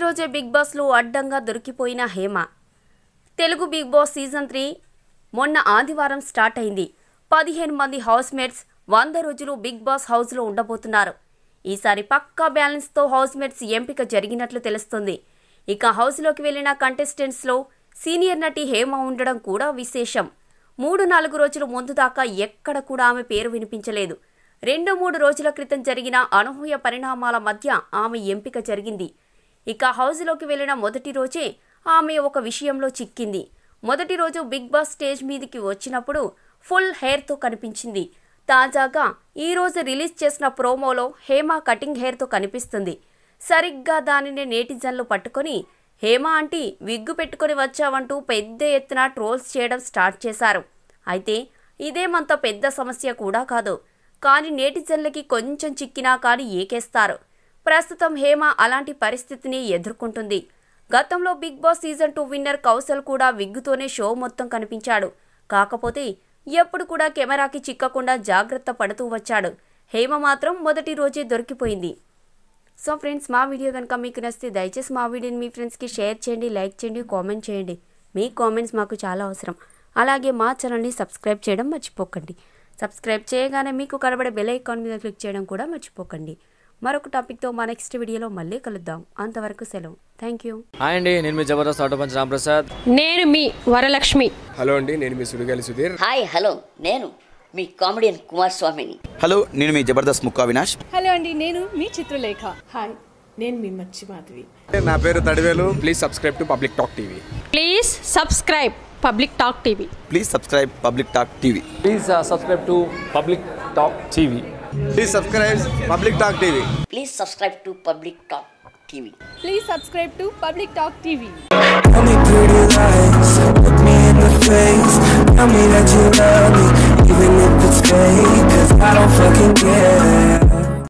రోజే బిగ్ బాస్లో అడ్డంగా దొరికిపోయిన Hema Telugu Bigg Boss season three మొన్న ఆదివారం స్టార్ట్ అయింది పదిహేను మంది హౌస్ మేట్స్ వంద రోజులు బిగ్ బాస్ హౌస్లో ఉండబోతున్నారు ఈసారి పక్కా బ్యాలెన్స్తో హౌస్ మేట్స్ ఎంపిక జరిగినట్లు తెలుస్తుంది ఇక హౌస్లోకి వెళ్లిన కంటెస్టెంట్స్లో సీనియర్ నటి హేమ ఉండడం కూడా విశేషం మూడు నాలుగు రోజుల ముందు దాకా ఎక్కడ కూడా ఆమె పేరు వినిపించలేదు రెండు మూడు రోజుల క్రితం జరిగిన అనూహ్య పరిణామాల మధ్య ఆమె ఎంపిక జరిగింది ఇక హౌస్లోకి వెళ్లిన మొదటి రోజే ఆమె ఒక విషయంలో చిక్కింది మొదటి రోజు బిగ్ బాస్ స్టేజ్ మీదికి వచ్చినప్పుడు ఫుల్ హెయిర్తో కనిపించింది తాజాగా ఈ రోజు రిలీజ్ చేసిన ప్రోమోలో హేమ కటింగ్ హెయిర్తో కనిపిస్తుంది సరిగ్గా దానిని నేటిజన్లు పట్టుకొని హేమ ఆంటీ విగ్గు పెట్టుకొని వచ్చావంటూ పెద్ద ఎత్తున ట్రోల్స్ చేయడం స్టార్ట్ చేశారు అయితే ఇదేమంత పెద్ద సమస్య కూడా కాదు కానీ నేటిజన్లకి కొంచెం చిక్కినా కానీ ఏకేస్తారు ప్రస్తుతం హేమ అలాంటి పరిస్థితిని ఎదుర్కొంటుంది గతంలో Bigg Boss season two winner Kaushal కూడా విగ్గుతోనే షో మొత్తం కనిపించాడు కాకపోతే ఎప్పుడు కూడా కెమెరాకి చిక్కకుండా జాగ్రత్త పడుతూ వచ్చాడు హేమ మాత్రం మొదటి రోజే దొరికిపోయింది సో ఫ్రెండ్స్ మా వీడియో కనుక మీకు నచ్చితే దయచేసి మా వీడియోని మీ ఫ్రెండ్స్కి షేర్ చేయండి లైక్ చేయండి కామెంట్ చేయండి మీ కామెంట్స్ మాకు చాలా అవసరం అలాగే మా ఛానల్ని సబ్స్క్రైబ్ చేయడం మర్చిపోకండి సబ్స్క్రైబ్ చేయగానే మీకు కనబడే బెల్ ఐకాన్ మీద క్లిక్ చేయడం కూడా మర్చిపోకండి మరొక టాపిక్తో మా నెక్స్ట్ వీడియోలో మళ్ళీ కలుద్దాం అంతవరకు సెలవు థ్యాంక్ యూ హాయ్ అండి నేను మీ జబర్దస్త్ ఆటో పంచ్ రాంప్రసాద్ నేను మీ వరలక్ష్మి హలో అండి నేను మీ సుడిగాలి సుధీర్ హాయ్ హలో నేను మీ కామెడియన్ కుమార్ స్వామిని హలో నేను మీ జబర్దస్త్ ముక్కా వినాష్ హలో అండి నేను మీ చిత్రలేఖ హాయ్ నేను మీ మచ్చి మాధవి నా పేరు Thadivelu please subscribe to public talk TV please subscribe public talk TV please subscribe public talk TV please subscribe to public talk TV please subscribe public talk TV please subscribe to public talk TV please subscribe to public talk TV Tell me pretty lies, look me in the face Tell me that you love me, even if it's fake Cause I don't fucking care